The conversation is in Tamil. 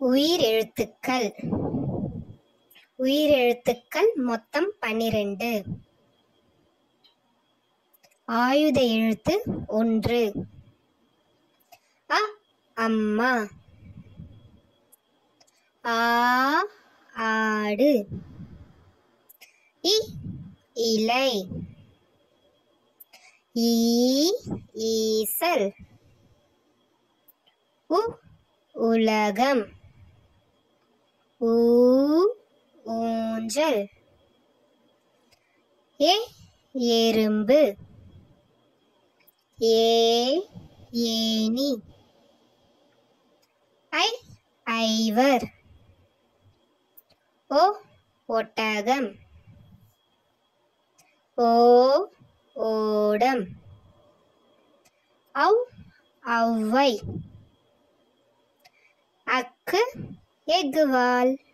உயிரெழுத்துக்கள் உயிரெழுத்துக்கள் மொத்தம் பன்னிரண்டு ஆயுத எழுத்து ஒன்று அ அம்மா ஆ ஆடு இ இலை ஈ ஈசல் உ உலகம் ஊ ஊஞ்சல் ஏ எறும்பு ஏ ஏனி ஐ ஐவர் ஓ ஒட்டகம் ஓ ஓடம் ஔ ஔவை அக்கு எக்குவால்